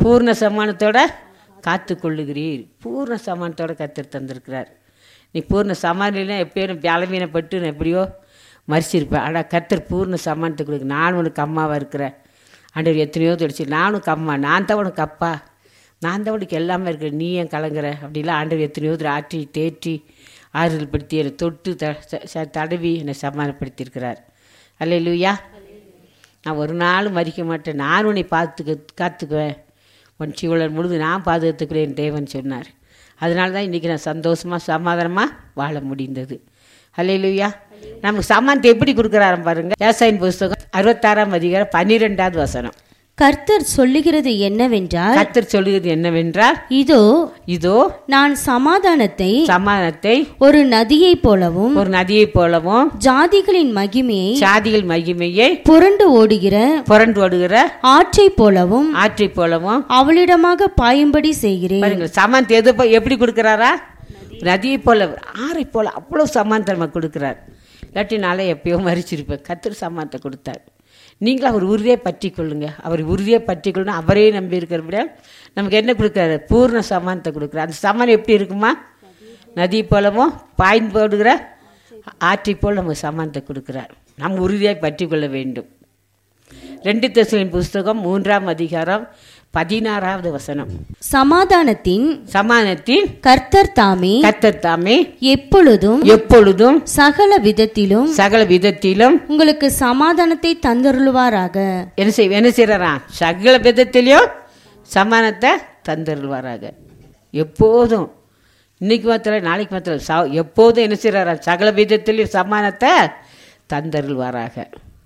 பூர்ண சமானத்தோட காத்து கொள்ளுகிறீர் பூர்ண சமானத்தோட கத்தர் தந்திருக்கிறார் நீ பூர்ண சமானிலாம் எப்பயும் பலவீனப்பட்டு நான் எப்படியோ மறிச்சிருப்பேன் ஆனால் கத்தர் பூர்ண சமானத்தை கொடுக்கு நான் உனக்கு அம்மாவாக இருக்கிறேன் ஆண்டவர் எத்தனையோ தொடிச்சு நானும் அம்மா நான் தான் உனக்கு அப்பா நான் தான் உனக்கு எல்லாமே இருக்கிறேன் நீ ஏன் கலங்குற அப்படிலாம் ஆண்டவர் எத்தனையோ தடவை ஆற்றி தேற்றி ஆறுதல் படுத்தி என்னை தொட்டு த ச- ச- தடவி என்னை சமாதானப்படுத்தியிருக்கிறார் அல்ல லூயா நான் ஒரு நாளும் மறிக்க மாட்டேன் நான் உன்னை பார்த்துக்க காத்துக்குவேன் உன் சீவலன் முழுது நான் பாதுகாத்துக்கிறேன் தேவன் சொன்னார் அதனால தான் இன்றைக்கி நான் சந்தோஷமாக சமாதானமாக வாழ முடிந்தது ஹalleluya நமக்கு சமானத்தை எப்படி கொடுக்குறாரு பாருங்க விவசாயின் புஸ்தகம் அறுபத்தாறாம் அதிகாரம் பன்னிரெண்டாவது வசனம் கர்த்தர் சொல்லுகிறது என்னவென்றால் கர்த்தர் சொல்லுகிறது என்னவென்றால் இதோ இதோ நான் சமாதானத்தை சமாதானத்தை ஒரு நதியைப் போலவும் ஒரு நதியைப் போலவும் ஜாதிகளின் மகிமையை சாதிகள் மகிமையை புரண்டு ஓடுகிற புரண்டு ஓடுகிற ஆற்றைப் போலவும் ஆற்றைப் போலவும் அவளிடமாக பாயும்படி செய்கிறேன் பாருங்க சமாந்த் எது போ- எப்படி கொடுக்குறாரா நதியை போல ஆறை போல அவ்வளோ சமாந்தம் நமக்கு கொடுக்குறார் இல்லாட்டி நாளே எப்பயோ மறிச்சிருப்பேன் கத்திர சமானத்தை கொடுத்தார் நீங்களும் அவர் உறுதியை பற்றி கொள்ளுங்க அவர் உறுதியை பற்றி கொள்ளணும் அவரே நம்பி இருக்கிறபடியா நமக்கு என்ன கொடுக்குறாரு பூர்ண சமானத்தை கொடுக்குறாரு அந்த சமானம் எப்படி இருக்குமா நதி போலவும் பாய்ந்து போடுகிற ஆற்றை போல் நமக்கு சமானத்தை கொடுக்குறார் நம்ம உறுதியாய் பற்றி கொள்ள வேண்டும் ரெண்டு தெசலின் புஸ்தகம் மூன்றாம் அதிகாரம் பதினாறாவது வசனம் சமாதானத்தின் சமாதானத்தின் கர்த்தர் தாமே கத்தர் தாமே எப்பொழுதும் எப்பொழுதும் சகல விதத்திலும் சகல விதத்திலும் உங்களுக்கு சமாதானத்தை தந்தருளுவாராக என்ன செய் என்ன செய்யறா சகல விதத்திலையும் சமானத்தை தந்தருள்வாராக எப்போதும் இன்னைக்கு மாத்திரம் நாளைக்கு மாத்திரம் ச எப்போதும் என்ன செய்யறாரா சகல விதத்திலையும் சமானத்தை தந்தருள்வாராக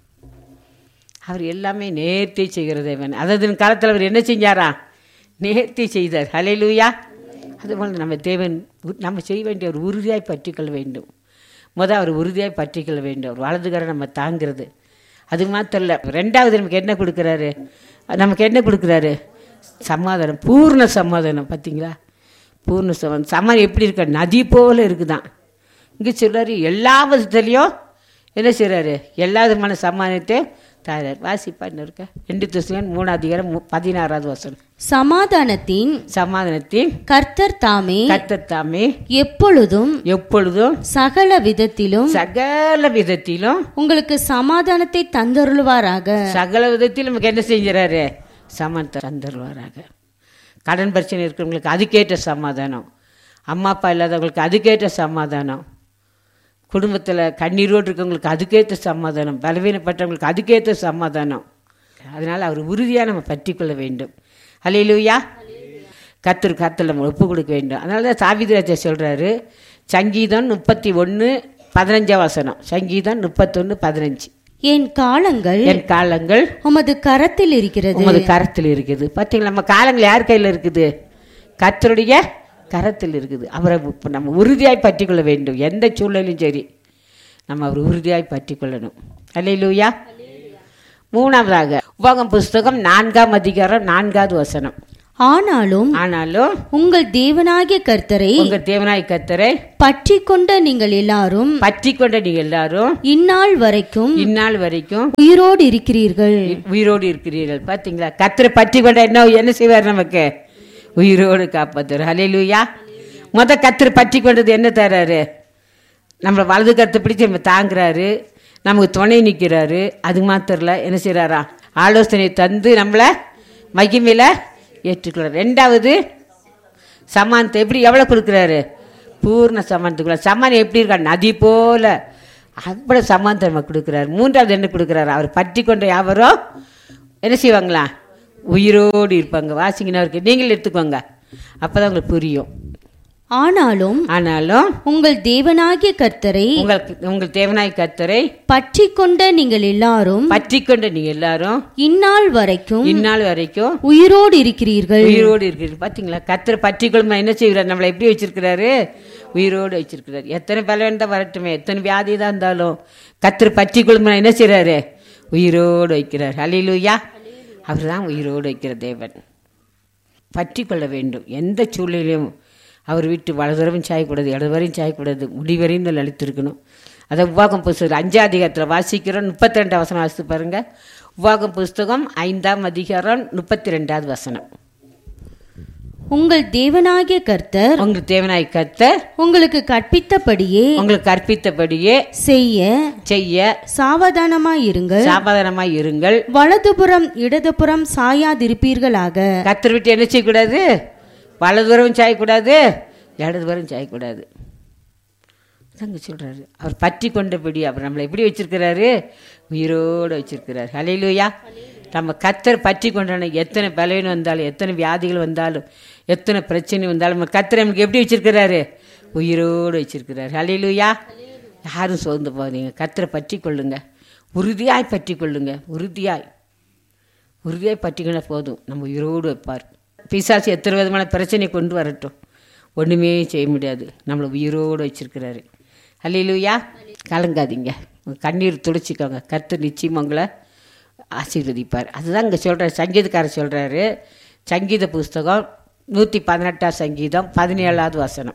அவர் எல்லாமே நேர்த்தி செய்கிற தேவன் அதாவது காலத்தில் அவர் என்ன செஞ்சாரா நேர்த்தி செய்தார் ஹalleluya அதுபோல் நம்ம தேவன் உ- நம்ம செய்ய வேண்டிய ஒரு உறுதியாய் பற்றிக்கொள்ள வேண்டும் முத அவர் உறுதியாய் பற்றிக்கொள்ள வேண்டும் அவர் வலதுகரை நம்ம தாங்கிறது அது மாத்திரம் இல்லை ரெண்டாவது நமக்கு என்ன கொடுக்குறாரு நமக்கு என்ன கொடுக்குறாரு சமாதானம் பூர்ண சமாதானம் பார்த்தீங்களா பூர்ண சமாதானம் சமாதானம் எப்படி இருக்க நதி போல இருக்குதான் இங்கே சொல்றாரு எல்லா விதத்துலேயும் என்ன செய்கிறாரு எல்லா விதமான சமாதானத்தை தாரார் வாசிப்பா இன்னும் இருக்க ரெண்டு திசையன் மூணாவது அதிகாரம் மு- பதினாறாவது வசனம் சமாதானத்தின் சமாதானத்தின் கர்த்தர் தாமே கர்த்தர் தாமே எப்பொழுதும் எப்பொழுதும் சகல விதத்திலும் சகல விதத்திலும் உங்களுக்கு சமாதானத்தை தந்தருளுவாராக சகல விதத்திலும் நமக்கு என்ன செஞ்சுறாரு சமானத்தை தந்துடுவாராக கடன் பிரச்சனை இருக்கிறவங்களுக்கு அதுக்கேற்ற சமாதானம் அம்மா அப்பா இல்லாதவங்களுக்கு அதுக்கேற்ற சமாதானம் குடும்பத்தில் கண்ணீரோடு இருக்கவங்களுக்கு அதுக்கேற்ற சமாதானம் பலவீனப்பட்டவங்களுக்கு அதுக்கேற்ற சமாதானம் அதனால் அவர் உறுதியாக நம்ம பற்றி கொள்ள வேண்டும் அல்லையிலூயா கத்தர் கத்தில் நம்ம ஒப்பு கொடுக்க வேண்டும் அதனால தான் சாவிதிராஜா சொல்கிறாரு சங்கீதம் முப்பத்தி ஒன்று பதினஞ்சாம் வசனம் சங்கீதம் முப்பத்தொன்று பதினஞ்சு என் காலங்கள் என் காலங்கள் உமது கரத்தில் இருக்கிறது உமது கரத்தில் இருக்குது பார்த்தீங்களா நம்ம காலங்கள் யார் கையில் இருக்குது கர்த்தருடைய கரத்தில் இருக்குது அவரை இப்ப நம்ம உறுதியாய் பற்றி கொள்ள வேண்டும் எந்த சூழ்நிலையும் சரி நம்ம அவர் உறுதியாய் பற்றி கொள்ளணும் அல்லையிலூயா மூணாவதாக உபகம் புஸ்தகம் நான்காம் அதிகாரம் நான்காவது வசனம் ஆனாலும் ஆனாலும் உங்கள் தேவனாகிய கர்த்தரை உங்க தேவனாய் கர்த்தரை பற்றி கொண்ட நீங்கள் எல்லாரும் பற்றி கொண்ட நீங்க எல்லாரும் இந்நாள் வரைக்கும் இந்நாள் வரைக்கும் உயிரோடு இருக்கிறீர்கள் உயிரோடு இருக்கிறீர்கள் பார்த்தீங்களா கத்தரை பற்றி கொண்ட என்ன என்ன செய்வார் நமக்கு உயிரோடு காப்பாத்துறார் ஹalleluya முத கத்தரை பற்றி கொண்டது என்ன தராரு நம்மளை வலது கருத்தை பிடிச்சி நம்ம தாங்குறாரு நமக்கு துணை நிற்கிறாரு அது மாத்திரல என்ன செய்கிறாரா ஆலோசனை தந்து நம்மளை மகிமையில் ஏற்றுக்கிறார் ரெண்டாவது சமானத்தை எப்படி எவ்வளோ கொடுக்குறாரு பூர்ண சமானத்துக்குள்ள சமானம் எப்படி இருக்கா நதி போல அவ்வளோ சமானத்தை நம்ம கொடுக்குறாரு மூன்றாவது என்ன கொடுக்குறாரு அவர் பற்றி கொண்ட யாவரோ என்ன செய்வாங்களா உயிரோடு இருப்பாங்க வாசிங்கன்னா இருக்கு நீங்களும் எடுத்துக்கோங்க அப்போ தான் உங்களுக்கு புரியும் ஆனாலும் ஆனாலும் உங்கள் தேவனாகிய கர்த்தரை உங்களுக்கு உங்கள் தேவனாய் கத்தரை பற்றி கொண்ட நீங்கள் எல்லாரும் பற்றி கொண்ட நீங்க எல்லாரும் இந்நாள் வரைக்கும் இந்நாள் வரைக்கும் உயிரோடு இருக்கிறீர்கள் உயிரோடு இருக்கிறீங்க பார்த்தீங்களா கத்தரை பற்றி கொள்ளுமா என்ன செய்கிறார் நம்மளை எப்படி வச்சிருக்கிறாரு உயிரோடு வச்சிருக்கிறாரு எத்தனை பலவன் தான் வரட்டுமே எத்தனை வியாதி தான் இருந்தாலும் கத்தரை பற்றி கொள்ளுமா என்ன செய்கிறாரு உயிரோடு வைக்கிறார் ஹalleluya அவர் தான் உயிரோடு வைக்கிற தேவன் பற்றி கொள்ள வேண்டும் எந்த சூழ்நிலையும் அவர் வீட்டு வலதுவரையும் சாயக்கூடாது இடதுவரையும் சாயக்கூடாது முடிவரையும் தான் அழித்திருக்கணும் அதை உவாகம் புஸ்தகம் அஞ்சாம் அதிகாரத்தில் வாசிக்கிறோம் முப்பத்தி ரெண்டாம் வசனம் வாசித்து பாருங்க உவாகம் புஸ்தகம் ஐந்தாம் அதிகாரம் முப்பத்தி ரெண்டாவது வசனம் உங்கள் தேவனாகிய கர்த்தர் உங்களுக்கு தேவனாய் கர்த்தர் உங்களுக்கு கற்பித்தபடியே உங்களுக்கு கற்பித்தபடியே செய்ய செய்ய சாவதானமாயிருங்கள் சாபாதானமாய் இருங்கள் வலதுபுறம் இடதுபுறம் சாயாதிருப்பீர்களாக கத்தர் விட்டு என்ன செய்யக்கூடாது வலதுபுறம் சாயக்கூடாது இடதுபுறம் சாயக்கூடாது அங்க சொல்றாரு அவர் பற்றி கொண்டபடி அவர் நம்மளை எப்படி வச்சிருக்கிறாரு உயிரோடு வச்சிருக்கிறார் ஹalleluya நம்ம கத்தர் பற்றி கொண்டான எத்தனை பலவீனம் வந்தாலும் எத்தனை வியாதிகள் வந்தாலும் எத்தனை பிரச்சனை வந்தாலும் நம்ம கத்தர் நமக்கு எப்படி வச்சிருக்கிறாரு உயிரோடு வச்சிருக்கிறார் ஹalleluya யாரும் சோர்ந்து போகாதீங்க கத்தரை பற்றி கொள்ளுங்க உறுதியாய் பற்றி கொள்ளுங்க உறுதியாய் உறுதியாய் பற்றிக்கினா போதும் நம்ம உயிரோடு வைப்பார் பிசாசு எத்தனை விதமான பிரச்சனை கொண்டு வரட்டும் ஒன்றுமே செய்ய முடியாது நம்மளை உயிரோடு வச்சிருக்கிறாரு அல்லையிலூயா கலங்காதீங்க உங்க கண்ணீர் துடைச்சிக்கோங்க கர்த்தர் நிச்சயம் உங்களை ஆசீர்வதிப்பார் அதுதான் இங்கே சொல்கிறார் சங்கீதக்காரர் சொல்கிறாரு சங்கீத புஸ்தகம் நூற்றி பதினெட்டாம் சங்கீதம் பதினேழாவது வசனம்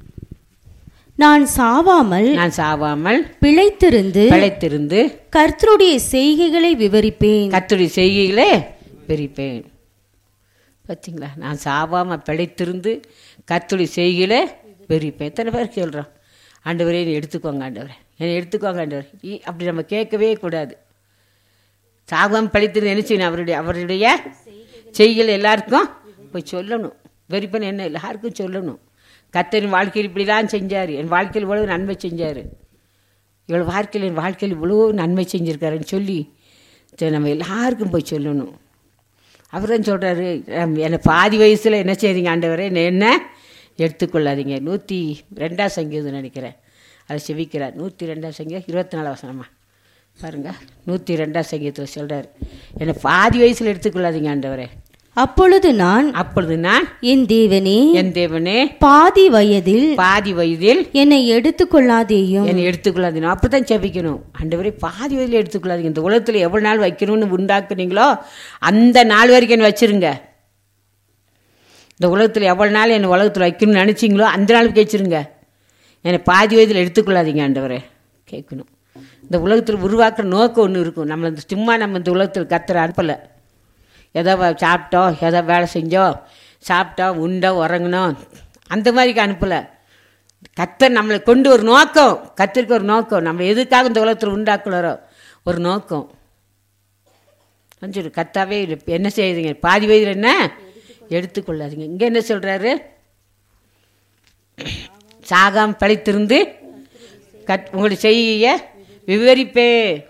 நான் சாவாமல் நான் சாவாமல் பிழைத்திருந்து பிழைத்திருந்து கர்த்தருடைய செய்கைகளை விவரிப்பேன் கத்துடைய செய்கைகளே பிரிப்பேன் பார்த்தீங்களா நான் சாவாமல் பிழைத்திருந்து கத்துடைய செய்கையிலே பிரிப்பேன் எத்தனை பேர் சொல்கிறோம் ஆண்டவரே என்னை எடுத்துக்கோங்க ஆண்டவரே என்னை எடுத்துக்கோங்க ஆண்டவர் இ- அப்படி நம்ம கேட்கவே கூடாது சாகாமல் பிழைத்திருந்து என்ன செய்யணும் அவருடைய அவருடைய செய்கைகள் எல்லாருக்கும் போய் சொல்லணும் வெறிப்பன் என்ன எல்லாருக்கும் சொல்லணும் கத்தரின் வாழ்க்கையில் இப்படிலாம் செஞ்சார் என் வாழ்க்கையில் இவ்வளவு நன்மை செஞ்சார் இவ்வளோ வாழ்க்கையில் என் வாழ்க்கையில் இவ்வளோ நன்மை செஞ்சுருக்காருன்னு சொல்லி சரி, நம்ம எல்லாருக்கும் போய் சொல்லணும் அவர் தான் சொல்கிறாரு என்னை பாதி வயசில் என்ன செய்றீங்க ஆண்டவரே என்னை என்ன எடுத்துக்கொள்ளாதீங்க நூற்றி ரெண்டாம் சங்கீதம் நினைக்கிறேன் அதை செவிக்கிறார் நூற்றி ரெண்டாம் சங்கீதம் இருபத்தி நாலு வசனமா பாருங்க நூற்றி ரெண்டாம் சங்கீதத்தில் சொல்கிறார் என்னை பாதி வயசில் எடுத்துக்கொள்ளாதீங்க ஆண்டவரே அப்பொழுது நான் அப்பொழுது நான் என் தேவனே என் தேவனே பாதி வயதில் பாதி வயதில் என்னை எடுத்துக்கொள்ளாதேயும் என்னை எடுத்துக்கொள்ளாதீங்க அப்படி தான் ஜெபிக்கணும் ஆண்டவரே பாதி வயதில் எடுத்துக்கொள்ளாதீங்க இந்த உலகத்தில் எவ்வளோ நாள் வைக்கணும்னு உண்டாக்குனீங்களோ அந்த நாள் வரைக்கும் என்னை வச்சிருங்க இந்த உலகத்தில் எவ்வளோ நாள் என்னை உலகத்தில் வைக்கணும்னு நினச்சிங்களோ அந்த நாளுக்கு வச்சிருங்க என்னை பாதி வயதில் எடுத்துக்கொள்ளாதீங்க ஆண்டவரே கேட்கணும் இந்த உலகத்தில் உருவாக்குற நோக்கம் ஒன்று இருக்கும் நம்மளை இந்த சும்மா நம்ம இந்த உலகத்தில் கத்துற அனுப்பலை ஏதோ வ- சாப்பிட்டோம் ஏதோ வேலை செஞ்சோம் சாப்பிட்டோம் உண்டோம் உறங்கினோம் அந்த மாதிரிக்கு அனுப்பலை கத்தர் நம்மளை கொண்டு ஒரு நோக்கம் கத்திற்கு ஒரு நோக்கம் நம்ம எதுக்காக இந்த உலகத்தில் உண்டாக்குனாரோ ஒரு நோக்கம் சொல்லு கத்தாவே இது என்ன செய்யுதுங்க பாதி வயதில் என்ன எடுத்துக்கொள்ளாதீங்க இங்கே என்ன சொல்கிறாரு சாகாம பழித்திருந்து கத் உங்களுடைய செய்ய விவரிப்பே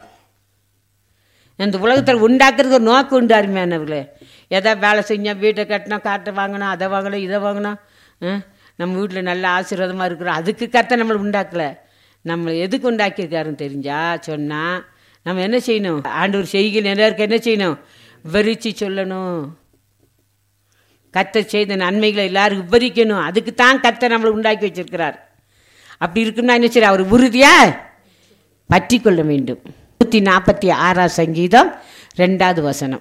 இந்த உலகத்தில் உண்டாக்குறதுக்கு ஒரு நோக்கம் உண்டு அருமையானவர்களே எதா வேலை செஞ்சோம் வீட்டை கட்டினோம் காட்டை வாங்கினோம் அதை வாங்கினோம் இதை வாங்கினோம் ஆ? நம்ம வீட்டில் நல்ல ஆசீர்வாதமாக இருக்கிறோம் அதுக்கு கத்த நம்மளை உண்டாக்கலை நம்மளை எதுக்கு உண்டாக்கியிருக்காருன்னு தெரிஞ்சா சொன்னால் நம்ம என்ன செய்யணும் ஆண்டவர் செய்கையில் எல்லாருக்கும் என்ன செய்யணும் விவரித்து சொல்லணும் கத்தர் செய்த நன்மைகளை எல்லாரும் விவரிக்கணும் அதுக்கு தான் கத்தர் நம்மளை உண்டாக்கி வச்சிருக்கிறார் அப்படி இருக்குன்னா என்ன சரி அவர் உறுதியா பற்றி கொள்ள வேண்டும் நூற்றி நாற்பத்தி ஆறாம் சங்கீதம் ரெண்டாவது வசனம்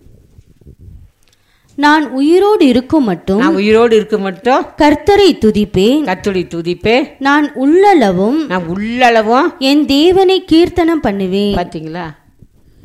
நான் உயிரோடு இருக்கும் மட்டும் நான் உயிரோடு இருக்க மட்டும் கர்த்தரை துதிப்பேன் கத்துடி துதிப்பே நான் உள்ளளவும் நான் உள்ளளவும் என் தேவனை கீர்த்தனம் பண்ணுவேன் பார்த்தீங்களா